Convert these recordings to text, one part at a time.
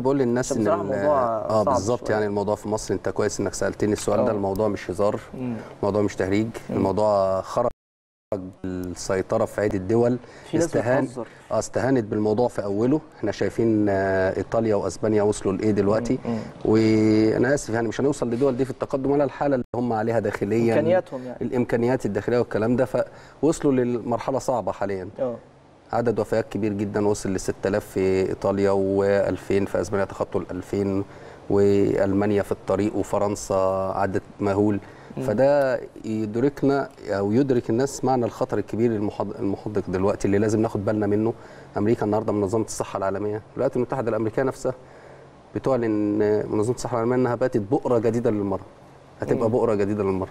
بقول للناس عشان ان بصراحة ال- الموضوع اه صعب بالظبط شوية. يعني الموضوع في مصر انت كويس انك سالتني السؤال آه. ده الموضوع مش هزار مم. الموضوع مش تهريج الموضوع خرج السيطره في عده دول في ناس استهان بتهزر اه استهانت بالموضوع في اوله احنا شايفين آه، ايطاليا واسبانيا وصلوا لايه دلوقتي مم. وانا اسف يعني مش هنوصل للدول دي في التقدم ولا الحاله اللي هم عليها داخليا امكانياتهم يعني الامكانيات الداخليه والكلام ده فوصلوا للمرحله صعبه حاليا اه عدد وفيات كبير جدا وصل ل 6000 في ايطاليا و2000 في اسبانيا تخطوا ال 2000 والمانيا في الطريق وفرنسا عدد مهول فده يدركنا او يدرك الناس معنى الخطر الكبير المحض- المحدق دلوقتي اللي لازم ناخد بالنا منه امريكا النهارده منظمه الصحه العالميه الولايات المتحده الامريكيه نفسها بتعلن منظمه الصحه العالميه انها باتت بؤره جديده للمرض هتبقى بؤره جديده للمرض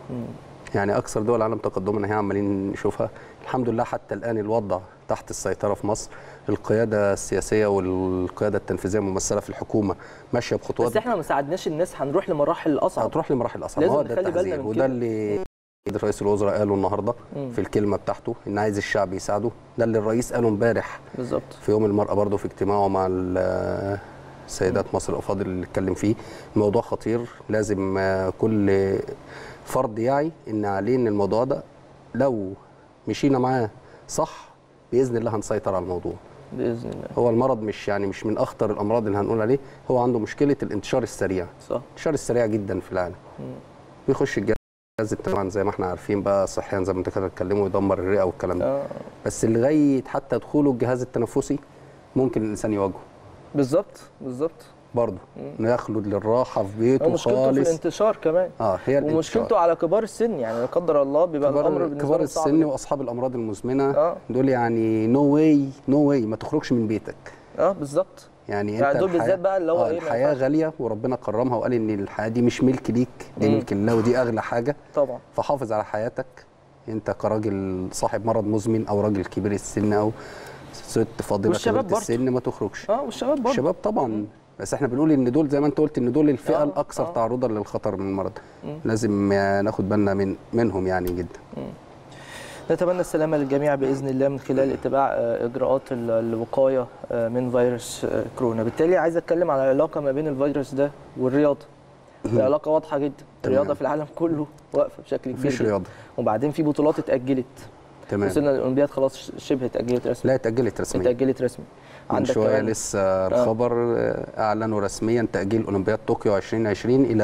يعني اكثر دول العالم تقدما هي عمالين نشوفها الحمد لله حتى الان الوضع تحت السيطره في مصر القياده السياسيه والقياده التنفيذيه الممثله في الحكومه ماشيه بخطوات بس احنا ما ساعدناش الناس هنروح لمراحل اصعب هتروح لمراحل اصعب لازم هو ده نخلي بالنا التحذير من وده كده. اللي رئيس الوزراء قاله النهارده مم. في الكلمه بتاعته ان عايز الشعب يساعده ده اللي الرئيس قاله امبارح بالظبط في يوم المرأة برضه في اجتماعه مع ال- سيدات مصر الأفاضل اللي اتكلم فيه الموضوع خطير لازم آه، كل فرد يعي إن عليه إن الموضوع ده لو مشينا معاه صح بإذن الله هنسيطر على الموضوع باذن الله هو المرض مش يعني مش من أخطر الأمراض اللي هنقول عليه هو عنده مشكلة الانتشار السريع صح الانتشار السريع جدا في العالم بيخش الجهاز طبعا زي ما احنا عارفين بقى صحيا زي ما انت كده بتتكلموا يدمر الرئه والكلام ده اه بس لغايه حتى دخوله الجهاز التنفسي ممكن الانسان يواجهه بالظبط بالظبط برضه انه يخلد للراحه في هو بيته مشكلته في خالص الانتشار كمان اه هي ومشكلته على كبار السن يعني لا قدر الله بيبقى الامر كبار, بالنسبه كبار لهم صعب السن جداً. واصحاب الامراض المزمنه اه دول يعني نو واي نو واي ما تخرجش من بيتك اه بالظبط يعني انت يعني دول الحياة- بالذات بقى اللي هو آه إيه، ما الحياه ينفعش. غاليه وربنا كرمها وقال ان الحياه دي مش ملك ليك دي مم. ملك الله ودي اغلى حاجه طبعا فحافظ على حياتك انت كراجل صاحب مرض مزمن او راجل كبير السن او ست فاضله والشباب كبيره برضه. السن ما تخرجش اه والشباب برضه الشباب طبعا بس احنا بنقول ان دول زي ما انت قلت ان دول الفئه آه، الاكثر آه. تعرضا للخطر من المرض مم. لازم آه، ناخد بالنا من منهم يعني جدا نتمنى السلامه للجميع باذن الله من خلال اتباع آه، اجراءات ال- الوقايه آه، من فيروس آه، كورونا بالتالي عايز اتكلم على العلاقه ما بين الفيروس ده والرياضه العلاقه واضحه جدا تمام. الرياضه في العالم كله واقفه بشكل كبير مفيش جداً. رياضه وبعدين في بطولات اتاجلت تمام وصلنا للاولمبياد خلاص شبه اتاجلت رسمي لا اتاجلت رسميا اتاجلت رسمي من عندك شويه كمان لسه الخبر آه، اعلنوا رسميا تاجيل اولمبياد طوكيو 2020 الى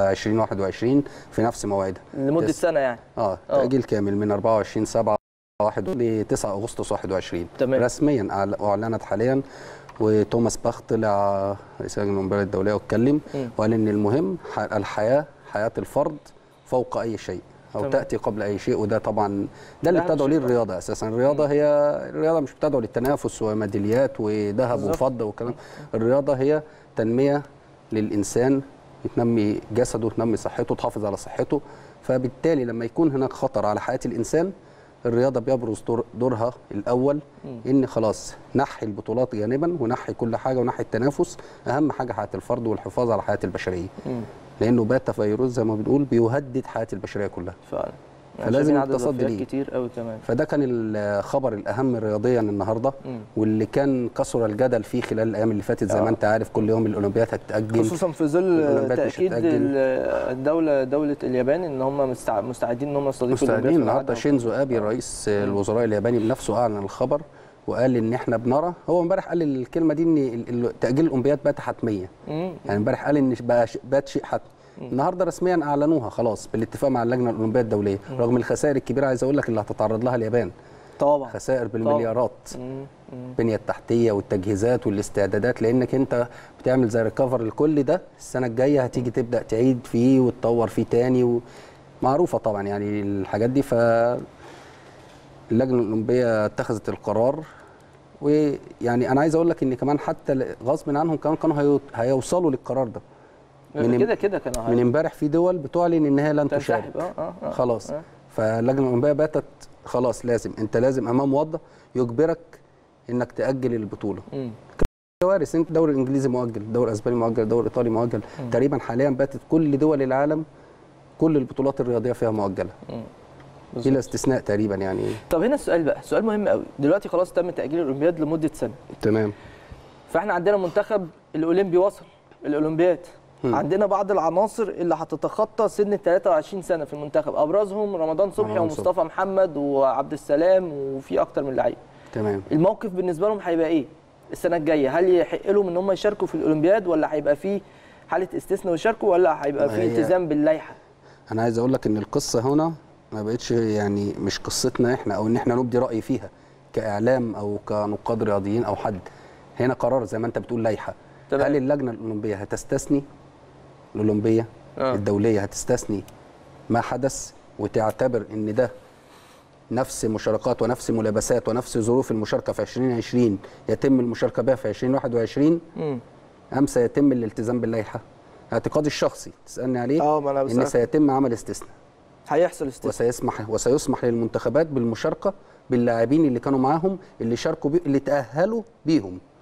2021 في نفس موعدها لمده يس. سنه يعني اه آه. تاجيل كامل من 24 7 1 ل 9 اغسطس 21 تمام. رسميا أعل- اعلنت حاليا وتوماس باخ طلع رئيس لجنه الاولمبياد الدوليه واتكلم مم. وقال ان المهم ح- الحياه حياه الفرد فوق اي شيء او تمام. تاتي قبل اي شيء وده طبعا ده اللي أهم بتدعو شيء ليه طبعاً. الرياضه اساسا الرياضه هي الرياضه مش بتدعو للتنافس وميداليات وذهب بالظبط. وفضه والكلام الرياضه هي تنميه للانسان تنمي جسده تنمي صحته تحافظ على صحته فبالتالي لما يكون هناك خطر على حياه الانسان الرياضه بيبرز دور دورها الاول ان خلاص نحي البطولات جانبا ونحي كل حاجه ونحي التنافس اهم حاجه حياه الفرد والحفاظ على حياه البشريه مم. لانه بات فيروس زي ما بنقول بيهدد حياه البشريه كلها فعلا فلازم شايفين عدد التصدي وفيات ليه. كتير قوي كمان فده كان الخبر الاهم رياضيا النهارده مم. واللي كان كسر الجدل فيه خلال الايام اللي فاتت زي آه. ما انت عارف كل يوم الاولمبياد هتتاجل خصوصا في ظل الأولمبياد مش تاكيد هتأجل. ال- الدوله دوله اليابان ان هم مستع- مستعدين ان هم يستضيفوا الأولمبياد مستعدين في النهارده ميعادها. شينزو ابي رئيس الوزراء الياباني بنفسه اعلن الخبر وقال ان احنا بنرى هو امبارح قال الكلمه دي ان ال- ال- تاجيل الاولمبياد بات حتميه مم. يعني امبارح قال ان بقى ش- بات شيء حتمي النهارده رسميا اعلنوها خلاص بالاتفاق مع اللجنه الاولمبيه الدوليه رغم الخسائر الكبيره عايز اقول لك اللي هتتعرض لها اليابان طبعا خسائر بالمليارات مم. مم. البنيه التحتيه والتجهيزات والاستعدادات لانك انت بتعمل زي ريكفر لكل ده السنه الجايه هتيجي تبدا تعيد فيه وتطور فيه تاني ومعروفه طبعا يعني الحاجات دي ف اللجنه الاولمبيه اتخذت القرار ويعني انا عايز اقول لك ان كمان حتى غصب عنهم كمان كانوا هيو- هيوصلوا للقرار ده من- كده كده كانوا من امبارح في دول بتعلن ان هي لن تشارك تنسحب اه اه اه خلاص آه. فاللجنه الاولمبيه باتت خلاص لازم انت لازم امام وضع يجبرك انك تاجل البطوله مم. كوارث انت الدوري الانجليزي مؤجل الدوري الاسباني مؤجل الدوري الايطالي مؤجل تقريبا حاليا باتت كل دول العالم كل البطولات الرياضيه فيها مؤجله مم. الى استثناء تقريبا يعني طب هنا السؤال بقى سؤال مهم قوي دلوقتي خلاص تم تاجيل الاولمبياد لمده سنه تمام فاحنا عندنا منتخب الاولمبي وصل الاولمبياد عندنا بعض العناصر اللي هتتخطى سن ال 23 سنه في المنتخب ابرزهم رمضان صبحي رمضان ومصطفى محمد وعبد السلام وفي اكتر من لعيب تمام الموقف بالنسبه لهم هيبقى ايه السنه الجايه هل يحق لهم ان هم يشاركوا في الاولمبياد ولا هيبقى في حاله استثناء ويشاركوا ولا هيبقى ما في هي- التزام باللائحه انا عايز اقول لك ان القصه هنا ما بقتش يعني مش قصتنا احنا او ان احنا نبدي راي فيها كاعلام او كنقاد رياضيين او حد هنا قرار زي ما انت بتقول لائحه تمام. هل اللجنه الاولمبيه هتستثني الاولمبيه آه. الدوليه هتستثني ما حدث وتعتبر ان ده نفس مشاركات ونفس ملابسات ونفس ظروف المشاركه في 2020 يتم المشاركه بها في 2021 امم ام سيتم الالتزام باللائحه اعتقادي الشخصي تسالني عليه اه ما انا ان بسألك. سيتم عمل استثناء هيحصل استثناء وسيسمح وسيسمح للمنتخبات بالمشاركه باللاعبين اللي كانوا معاهم اللي شاركوا بي اللي تاهلوا بيهم